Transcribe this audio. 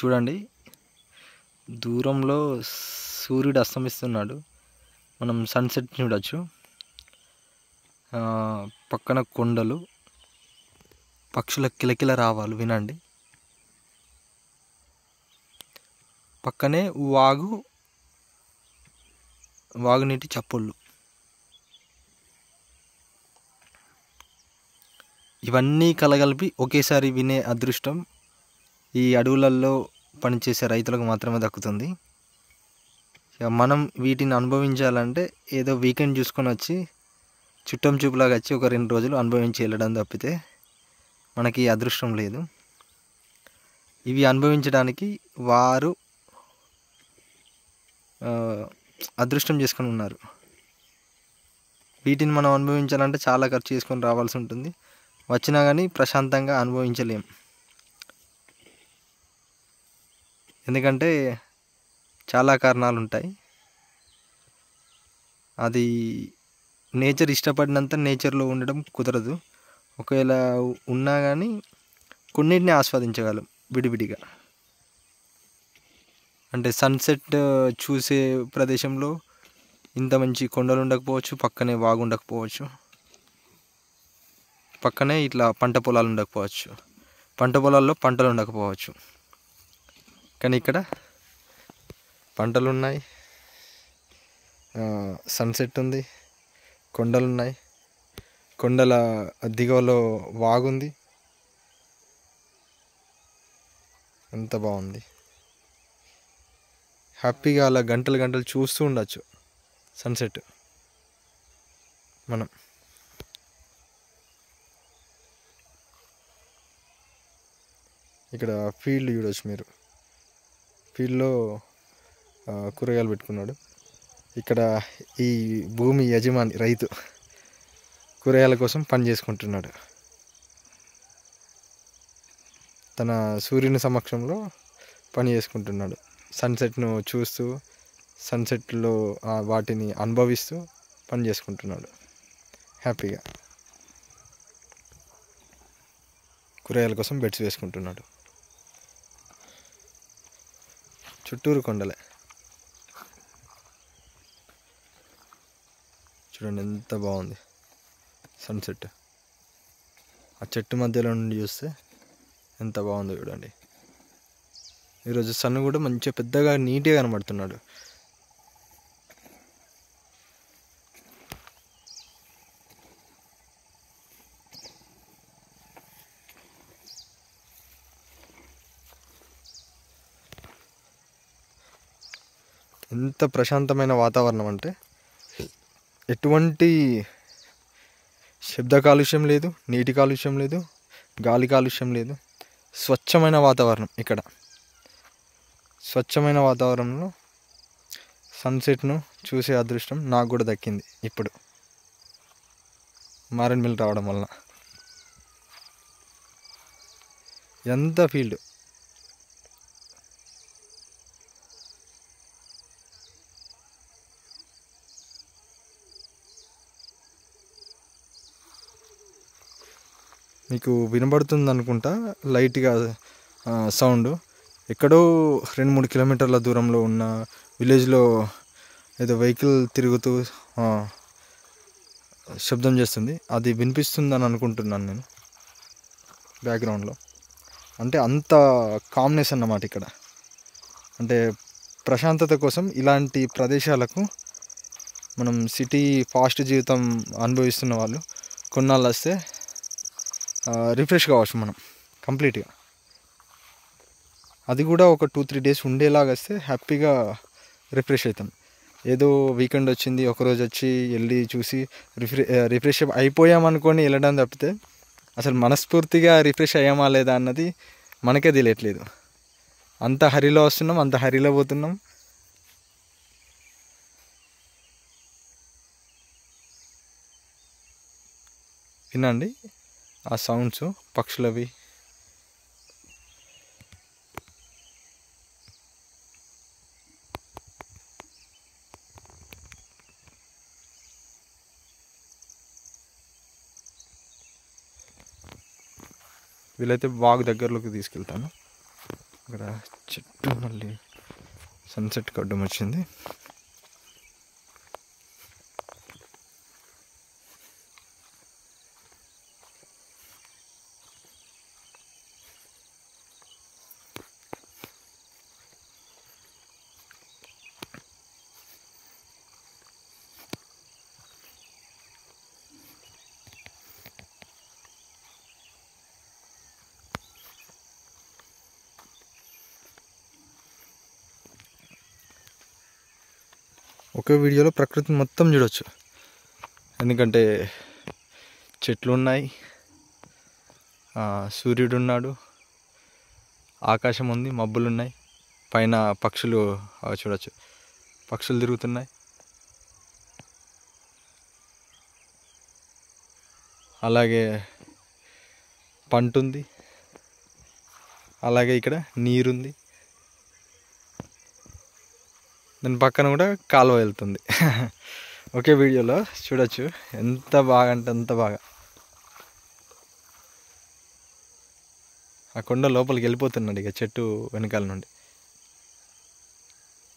చూడండి దూరంలో సూర్యుడు అస్తమిస్తున్నాడు మనం సన్సెట్ చూడొచ్చు ఆ, పక్కన కొండలు పక్షుల కిలకిల రావాలు వినండి పక్కనే వాగు వాగునీటి చప్పుళ్ళు ఇవన్నీ కలగలిపి ఒకేసారి వినే అదృష్టం ఈ అడవులలో పనిచేసే రైతులకు మాత్రమే దక్కుతుంది ఇక మనం వీటిని అనుభవించాలంటే ఏదో వీకెండ్ చూసుకొని వచ్చి చుట్టం చూపులాగా వచ్చి ఒక రెండు రోజులు అనుభవించి వెళ్ళడం తప్పితే మనకి ఈ అదృష్టం లేదు ఇవి అనుభవించడానికి వారు ఆ, అదృష్టం చేసుకొని ఉన్నారు వీటిని మనం అనుభవించాలంటే చాలా ఖర్చు చేసుకొని రావాల్సి ఉంటుంది వచ్చినా కానీ ప్రశాంతంగా అనుభవించలేం ఎందుకంటే చాలా కారణాలు ఉంటాయి అది నేచర్ ఇష్టపడినంత నేచర్లో ఉండడం కుదరదు ఒకవేళ ఉన్నా కానీ కొన్నిటిని ఆస్వాదించగలం విడివిడిగా అంటే సన్సెట్ చూసే ప్రదేశంలో ఇంత మంచి కొండలు ఉండకపోవచ్చు పక్కనే వాగు ఉండకపోవచ్చు పక్కనే ఇట్లా పంట పొలాలు ఉండకపోవచ్చు పంట పొలాల్లో పంటలు ఉండకపోవచ్చు కానీ ఇక్కడ పంటలు ఉన్నాయి సన్సెట్ ఉంది కొండలు ఉన్నాయి కొండల దిగువలో వాగుంది ఎంత బాగుంది హ్యాపీగా అలా గంటలు గంటలు చూస్తూ ఉండొచ్చు సన్సెట్ మనం ఇక్కడ ఫీల్డ్ చూడొచ్చు మీరు ఫీల్డ్లో ఆ, కూరగాయలు పెట్టుకున్నాడు ఇక్కడ ఈ భూమి యజమాని రైతు కూరగాయల కోసం పని చేసుకుంటున్నాడు తన సూర్యుని సమక్షంలో పని చేసుకుంటున్నాడు సన్సెట్ను చూస్తూ సన్సెట్లో ఆ వాటిని అనుభవిస్తూ పని చేసుకుంటున్నాడు హ్యాపీగా కూరగాయల కోసం బెడ్స్ వేసుకుంటున్నాడు చుట్టూరు కొండలే చూడండి ఎంత బాగుంది సన్సెట్ ఆ చెట్టు మధ్యలో నుండి చూస్తే ఎంత బాగుందో చూడండి ఈరోజు సన్ కూడా మంచిగా పెద్దగా నీట్గా కనబడుతున్నాడు ఎంత ప్రశాంతమైన వాతావరణం అంటే ఎటువంటి శబ్ద కాలుష్యం లేదు నీటి కాలుష్యం లేదు గాలి కాలుష్యం లేదు స్వచ్ఛమైన వాతావరణం ఇక్కడ స్వచ్ఛమైన వాతావరణంలో సన్సెట్ను చూసే అదృష్టం నాకు కూడా దక్కింది ఇప్పుడు మారన్ రావడం వలన ఎంత ఫీల్డ్ మీకు వినబడుతుంది అనుకుంటా లైట్గా సౌండ్ ఎక్కడో రెండు మూడు కిలోమీటర్ల దూరంలో ఉన్న విలేజ్లో ఏదో వెహికల్ తిరుగుతూ ఆ, శబ్దం చేస్తుంది అది వినిపిస్తుందని అనుకుంటున్నాను నేను బ్యాక్గ్రౌండ్లో అంటే అంత కామ్నెస్ అన్నమాట ఇక్కడ అంటే ప్రశాంతత కోసం ఇలాంటి ప్రదేశాలకు మనం సిటీ ఫాస్ట్ జీవితం అనుభవిస్తున్న వాళ్ళు కొన్నాళ్ళు వస్తే రిఫ్రెష్ కావచ్చు మనం కంప్లీట్గా అది కూడా ఒక టూ త్రీ డేస్ ఉండేలాగా వస్తే హ్యాపీగా రిఫ్రెష్ అవుతాం ఏదో వీకెండ్ వచ్చింది ఒకరోజు వచ్చి వెళ్ళి చూసి రిఫ్రె రిఫ్రెష్ అయిపోయాం అనుకొని వెళ్ళడం తప్పితే అసలు మనస్ఫూర్తిగా రిఫ్రెష్ అయ్యామా లేదా అన్నది మనకే తెలియట్లేదు అంత హరిలో వస్తున్నాం అంత హరిలో పోతున్నాం వినండి ఆ సౌండ్స్ పక్షులవి వీలైతే వాగు దగ్గరలోకి తీసుకెళ్తాను ఇక్కడ చెట్టు మళ్ళీ సన్సెట్ కడ్డం వచ్చింది ఒకే వీడియోలో ప్రకృతిని మొత్తం చూడొచ్చు ఎందుకంటే చెట్లు ఉన్నాయి ఆ, సూర్యుడు ఉన్నాడు ఆకాశం ఉంది మబ్బులు ఉన్నాయి పైన పక్షులు ఆ, చూడొచ్చు పక్షులు తిరుగుతున్నాయి అలాగే పంట ఉంది అలాగే ఇక్కడ నీరుంది దాని పక్కన కూడా కాలువ వెళ్తుంది ఒకే వీడియోలో చూడొచ్చు ఎంత బాగా అంటే అంత బాగా ఆ కొండ లోపలికి వెళ్ళిపోతున్నాడు ఇక చెట్టు వెనకాల నుండి